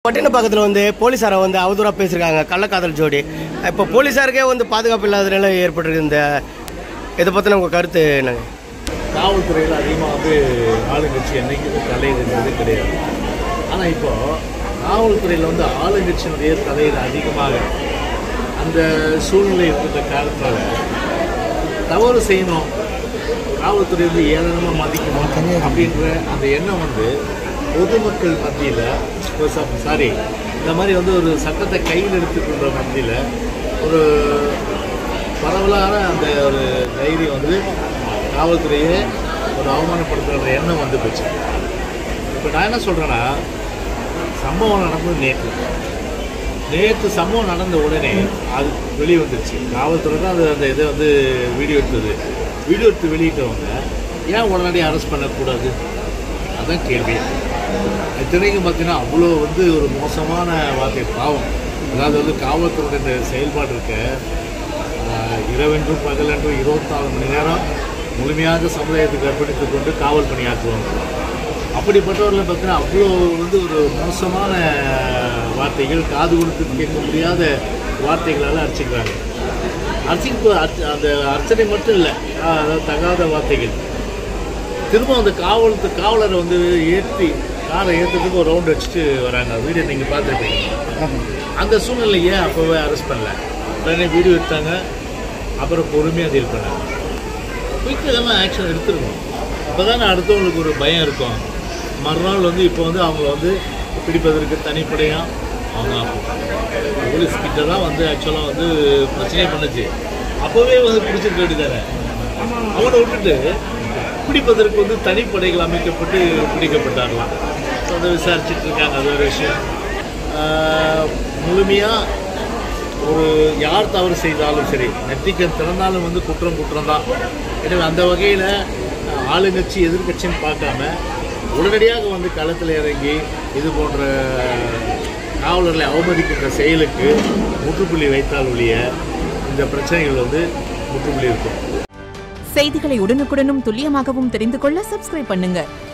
பட்டினப்பாக்கத்தில் வந்து போலீஸாரை வந்து அவதூறாக பேசியிருக்காங்க கள்ளக்காதல் ஜோடி இப்போ போலீஸாருக்கே வந்து பாதுகாப்பு இல்லாத நிலை ஏற்பட்டிருக்கு இந்த இதை பற்றின உங்கள் கருத்து என்னங்க காவல்துறையில் அதிகமாக வந்து ஆளுங்கட்சி என்னைக்குமே தலையிடுறது கிடையாது ஆனால் இப்போ காவல்துறையில் வந்து ஆளுங்கட்சியினுடைய தலையீடு அதிகமாக அந்த சூழ்நிலை இருக்கின்ற காலத்தால் தவறு செய்யணும் காவல்துறை வந்து ஏளனமாக மதிக்கணும் அப்படின்ற அந்த எண்ணம் வந்து பொதுமக்கள் மத்தியில் சாரி இந்த மாதிரி வந்து ஒரு சட்டத்தை கையில் எடுத்துக்கொண்ட மத்தியில் ஒரு பரவலான அந்த ஒரு தைரியம் வந்து காவல்துறையை ஒரு அவமானப்படுத்துகிற எண்ணம் வந்து போச்சு இப்போ நான் என்ன சொல்கிறேன்னா சம்பவம் நடந்தது நேற்று நேற்று சம்பவம் நடந்த உடனே அது வெளியே வந்துருச்சு காவல்துறை தான் அது அந்த இதை வந்து வீடியோ எடுத்தது வீடியோ எடுத்து வெளியிட்டவங்க ஏன் உடனடியாக அரெஸ்ட் பண்ணக்கூடாது அதான் கேள்வி இத்தனைக்கும் பார்த்தீங்கன்னா அவ்வளோ வந்து ஒரு மோசமான வார்த்தை பாவம் அதாவது வந்து காவல்துறையோட இந்த செயல்பாடு இருக்க ஆஹ், இரவென்றும் பகலென்றும் இருபத்தாறு மணி நேரம் முழுமையாக சமுதாயத்துக்கு அர்ப்பணித்துக் கொண்டு காவல் பணியாற்றுவாங்க அப்படிப்பட்டவர்கள் பார்த்தீங்கன்னா அவ்வளோ வந்து ஒரு மோசமான வார்த்தைகள் காது கொடுத்து கேட்க முடியாத வார்த்தைகளால் அடிச்சுக்கிறாங்க அர்ச்சிக்கு அந்த அர்ச்சனை மட்டும் இல்லை அதாவது தகாத வார்த்தைகள் திரும்ப அந்த காவல் காவலரை வந்து ஏற்றி காரை ஏற்றுறதுக்கு ஒரு ரவுண்ட் அடிச்சுட்டு வராங்க வீடியோ நீங்கள் பார்த்துருப்பீங்க அந்த சூழ்நிலை ஏன் அப்போவே அரெஸ்ட் பண்ணல உடனே வீடியோ எடுத்தாங்க அப்புறம் பொறுமையாக டீல் பண்ணாங்க குயிக்காக ஆக்ஷன் எடுத்துருக்கணும் அப்போ தானே அடுத்தவங்களுக்கு ஒரு பயம் இருக்கும் மறுநாள் வந்து இப்போ வந்து அவங்கள வந்து பிடிப்பதற்கு தனிப்படையாக அவங்க போலீஸ் கிட்ட தான் வந்து ஆக்சுவலாக வந்து பிரச்சனையே பண்ணுச்சு அப்போவே வந்து பிடிச்சிருக்க வேண்டியதானே அவனை விட்டுட்டு பிடிப்பதற்கு வந்து தனிப்படைகள் அமைக்கப்பட்டு பிடிக்கப்பட்டார்களாம் ஸோ அதை விசாரிச்சுட்டு இருக்காங்க அது ஒரு விஷயம் முழுமையாக ஒரு யார் தவறு செய்தாலும் சரி நெற்றிக்கண் திறந்தாலும் வந்து குற்றம் குற்றம் தான் எனவே அந்த வகையில் ஆளுங்கட்சி எதிர்க்கட்சின்னு பார்க்காம உடனடியாக வந்து களத்தில் இறங்கி இது போன்ற காவலர்களை அவமதிக்கின்ற செயலுக்கு முற்றுப்புள்ளி வைத்தால் ஒழிய இந்த பிரச்சனைகள் வந்து முற்றுப்புள்ளி இருக்கும் செய்திகளை உடனுக்குடனும் துல்லியமாகவும் தெரிந்து கொள்ள சப்ஸ்கிரைப் பண்ணுங்க